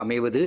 அமைவது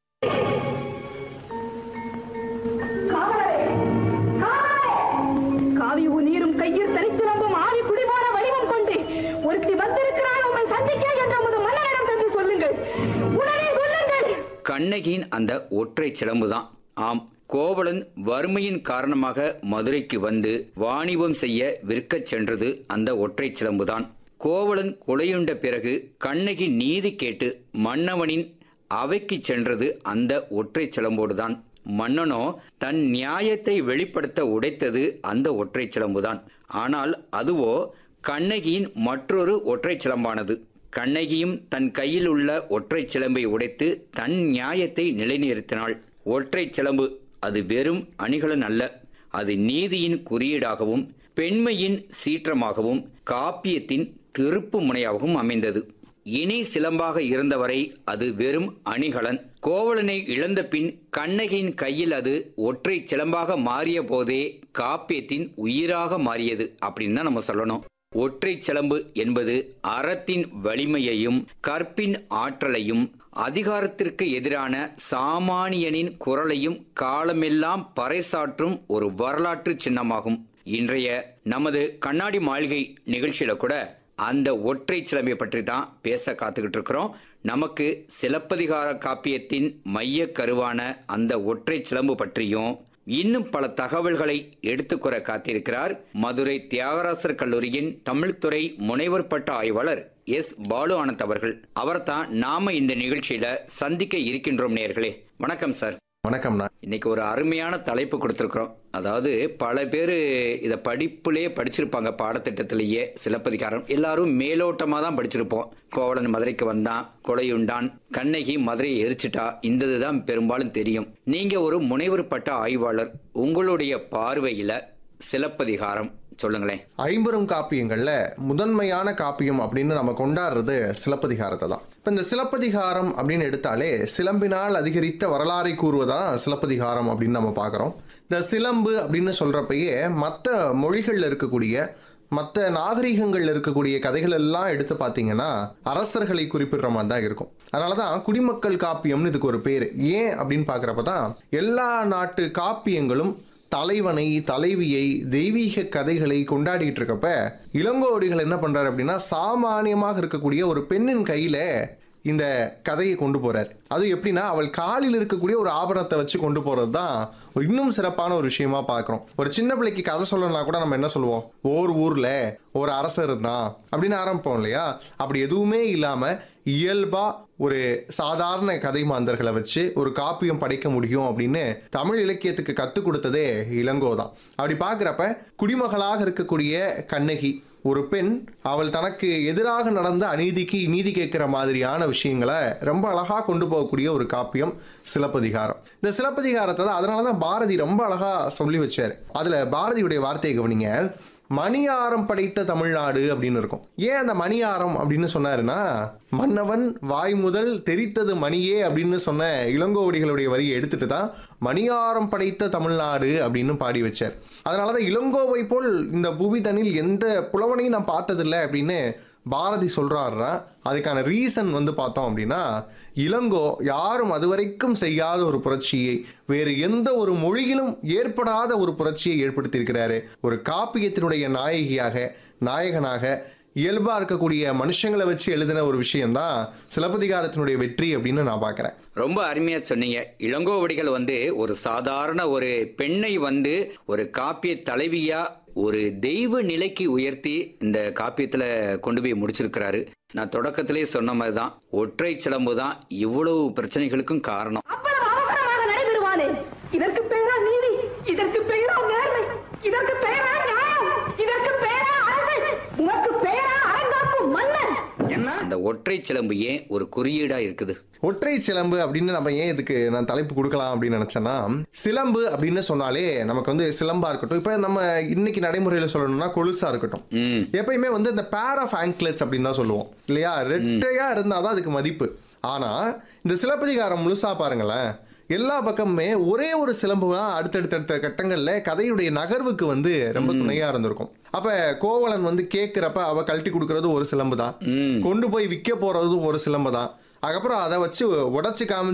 காவியு நீரும் கையில் தனித்திறம்பும் ஆவி குடிமான வடிவம் கொண்டு ஒருத்தி வந்திருக்கிறாள் உம்மை சந்திக்க என்ற உமது மன்னனிடம் சென்று சொல்லுங்கள் உடனே சொல்லுங்கள் கண்ணகியின் அந்த ஒற்றை சிலம்புதான் ஆம் கோவலன் வறுமையின் காரணமாக மதுரைக்கு வந்து வாணிபம் செய்ய விற்கச் சென்றது அந்த ஒற்றை சிலம்புதான் கோவலன் கொலையுண்ட பிறகு கண்ணகி நீதி கேட்டு மன்னவனின் அவைக்கு சென்றது அந்த ஒற்றை சிலம்போடுதான் மன்னனோ தன் நியாயத்தை வெளிப்படுத்த உடைத்தது அந்த ஒற்றை சிலம்புதான் ஆனால் அதுவோ கண்ணகியின் மற்றொரு ஒற்றை சிலம்பானது கண்ணகியும் தன் கையில் உள்ள ஒற்றை சிலம்பை உடைத்து தன் நியாயத்தை நிலைநிறுத்தினாள் ஒற்றை சிலம்பு அது வெறும் அணிகலன் அல்ல அது நீதியின் குறியீடாகவும் பெண்மையின் சீற்றமாகவும் காப்பியத்தின் திருப்பு முனையாகவும் அமைந்தது இணை சிலம்பாக இருந்தவரை அது வெறும் அணிகலன் கோவலனை இழந்த பின் கண்ணகியின் கையில் அது ஒற்றை சிலம்பாக மாறிய போதே காப்பியத்தின் உயிராக மாறியது அப்படின்னு தான் நம்ம சொல்லணும் ஒற்றை சிலம்பு என்பது அறத்தின் வலிமையையும் கற்பின் ஆற்றலையும் அதிகாரத்திற்கு எதிரான சாமானியனின் குரலையும் காலமெல்லாம் பறைசாற்றும் ஒரு வரலாற்று சின்னமாகும் இன்றைய நமது கண்ணாடி மாளிகை நிகழ்ச்சியில கூட அந்த ஒற்றை சிலம்பை பற்றி தான் பேச காத்துக்கிட்டு இருக்கிறோம் நமக்கு சிலப்பதிகார காப்பியத்தின் மைய கருவான அந்த ஒற்றை சிலம்பு பற்றியும் இன்னும் பல தகவல்களை எடுத்துக்கூற காத்திருக்கிறார் மதுரை தியாகராசர் கல்லூரியின் தமிழ்துறை முனைவர் பட்ட ஆய்வாளர் எஸ் பாலு ஆனந்த் அவர்கள் அவர்தான் நாம இந்த நிகழ்ச்சியில சந்திக்க இருக்கின்றோம் நேர்களே வணக்கம் சார் வணக்கம்ண்ணா இன்னைக்கு ஒரு அருமையான தலைப்பு கொடுத்துருக்குறோம் அதாவது பல பேர் இதை படிப்புலேயே படிச்சிருப்பாங்க பாடத்திட்டத்திலேயே சிலப்பதிகாரம் எல்லாரும் மேலோட்டமாக தான் படிச்சிருப்போம் கோவலன் மதுரைக்கு வந்தான் கொலையுண்டான் கண்ணகி மதுரையை எரிச்சிட்டா இந்த இதுதான் பெரும்பாலும் தெரியும் நீங்க ஒரு முனைவர் பட்ட ஆய்வாளர் உங்களுடைய பார்வையில சிலப்பதிகாரம் சொல்லுங்களேன் ஐம்பெரும் காப்பியங்கள்ல முதன்மையான காப்பியம் அப்படின்னு நம்ம கொண்டாடுறது சிலப்பதிகாரத்தை தான் இப்போ இந்த சிலப்பதிகாரம் அப்படின்னு எடுத்தாலே சிலம்பினால் அதிகரித்த வரலாறை கூறுவதான் சிலப்பதிகாரம் அப்படின்னு நம்ம பார்க்குறோம் இந்த சிலம்பு அப்படின்னு சொல்றப்பயே மற்ற மொழிகளில் இருக்கக்கூடிய மற்ற நாகரிகங்கள்ல இருக்கக்கூடிய கதைகள் எல்லாம் எடுத்து பார்த்தீங்கன்னா அரசர்களை குறிப்பிடுற மாதிரி தான் இருக்கும் அதனால தான் குடிமக்கள் காப்பியம்னு இதுக்கு ஒரு பேர் ஏன் அப்படின்னு பார்க்குறப்ப தான் எல்லா நாட்டு காப்பியங்களும் தலைவனை தலைவியை தெய்வீக கதைகளை கொண்டாடிட்டு இருக்கப்ப இளங்கோடிகள் என்ன பண்றாரு அப்படின்னா சாமானியமாக இருக்கக்கூடிய ஒரு பெண்ணின் கையில இந்த கதையை கொண்டு போறார் அது எப்படின்னா அவள் காலில் இருக்கக்கூடிய ஒரு ஆபரணத்தை வச்சு கொண்டு போறது தான் இன்னும் சிறப்பான ஒரு விஷயமா பார்க்குறோம் ஒரு சின்ன பிள்ளைக்கு கதை சொல்லணும்னா கூட நம்ம என்ன சொல்லுவோம் ஓர் ஊர்ல ஒரு அரசர் இருந்தான் அப்படின்னு ஆரம்பிப்போம் இல்லையா அப்படி எதுவுமே இல்லாம இயல்பா ஒரு சாதாரண கதை மாந்தர்களை வச்சு ஒரு காப்பியம் படைக்க முடியும் அப்படின்னு தமிழ் இலக்கியத்துக்கு கற்றுக் கொடுத்ததே இளங்கோ தான் அப்படி பார்க்குறப்ப குடிமகளாக இருக்கக்கூடிய கண்ணகி ஒரு பெண் அவள் தனக்கு எதிராக நடந்த அநீதிக்கு நீதி கேட்கிற மாதிரியான விஷயங்களை ரொம்ப அழகா கொண்டு போகக்கூடிய ஒரு காப்பியம் சிலப்பதிகாரம் இந்த சிலப்பதிகாரத்தை தான் அதனால தான் பாரதி ரொம்ப அழகா சொல்லி வச்சார் அதுல பாரதியுடைய வார்த்தையை கவனிங்க மணியாரம் படைத்த தமிழ்நாடு அப்படின்னு இருக்கும் ஏன் அந்த மணியாரம் அப்படின்னு சொன்னாருன்னா மன்னவன் வாய் முதல் தெரித்தது மணியே அப்படின்னு சொன்ன இளங்கோவடிகளுடைய வரியை எடுத்துட்டு தான் மணியாரம் படைத்த தமிழ்நாடு அப்படின்னு பாடி வச்சார் அதனால தான் இளங்கோவை போல் இந்த புவி தனில் எந்த புலவனையும் நான் பார்த்ததில்லை அப்படின்னு பாரதி சொல்றாருன்னா அதுக்கான ரீசன் வந்து பார்த்தோம் அப்படின்னா இளங்கோ யாரும் அதுவரைக்கும் செய்யாத ஒரு புரட்சியை வேறு எந்த ஒரு மொழியிலும் ஏற்படாத ஒரு புரட்சியை ஏற்படுத்தியிருக்கிறாரு ஒரு காப்பியத்தினுடைய நாயகியாக நாயகனாக இயல்பா இருக்கக்கூடிய மனுஷங்களை வச்சு எழுதின ஒரு விஷயம்தான் சிலப்பதிகாரத்தினுடைய வெற்றி அப்படின்னு நான் பார்க்குறேன் ரொம்ப அருமையா சொன்னீங்க இளங்கோவடிகள் வந்து ஒரு சாதாரண ஒரு பெண்ணை வந்து ஒரு காப்பிய தலைவியா ஒரு தெய்வ நிலைக்கு உயர்த்தி இந்த காப்பியத்துல கொண்டு போய் முடிச்சிருக்கிறாரு நான் தொடக்கத்திலே சொன்ன மாதிரி தான் ஒற்றை சிலம்பு தான் இவ்வளவு பிரச்சனைகளுக்கும் காரணம் அவ்வளவு அவசரமாக நடைபெறுவானே இதற்கு பெயரா நீதி இதற்கு பெயரா நேர்மை இதற்கு பெயரா நியாயம் இதற்கு பெயரா அரசு உனக்கு பெயரா அரங்காக்கும் மன்னன் அந்த ஒற்றை சிலம்பு ஏன் ஒரு குறியீடா இருக்குது ஒற்றை சிலம்பு அப்படின்னு நம்ம ஏன் இதுக்கு நான் தலைப்பு கொடுக்கலாம் அப்படின்னு நினைச்சேன்னா சிலம்பு அப்படின்னு சொன்னாலே நமக்கு வந்து சிலம்பா இருக்கட்டும் இப்போ நம்ம இன்னைக்கு நடைமுறையில் சொல்லணும்னா கொலுசா இருக்கட்டும் ம் எப்பயுமே வந்து இந்த பேர் ஆஃப் ஆங்க்லெட்ஸ் அப்படின்னு தான் சொல்லுவோம் இல்லையா ரெட்டையா இருந்தாதான் அதுக்கு மதிப்பு ஆனா இந்த சிலப்பதிகாரம் முழுசா பாருங்களேன் எல்லா பக்கமுமே ஒரே ஒரு சிலம்பு தான் அடுத்தடுத்த கட்டங்கள்ல கதையுடைய நகர்வுக்கு வந்து ரொம்ப துணையா இருந்திருக்கும் அப்ப கோவலன் வந்து கேட்கிறப்ப அவ கழட்டி கொடுக்கறது ஒரு சிலம்பு தான் ம் கொண்டு போய் விற்க போறதும் ஒரு சிலம்பு தான் அதுக்கப்புறம் அதை வச்சு உடச்சி காமி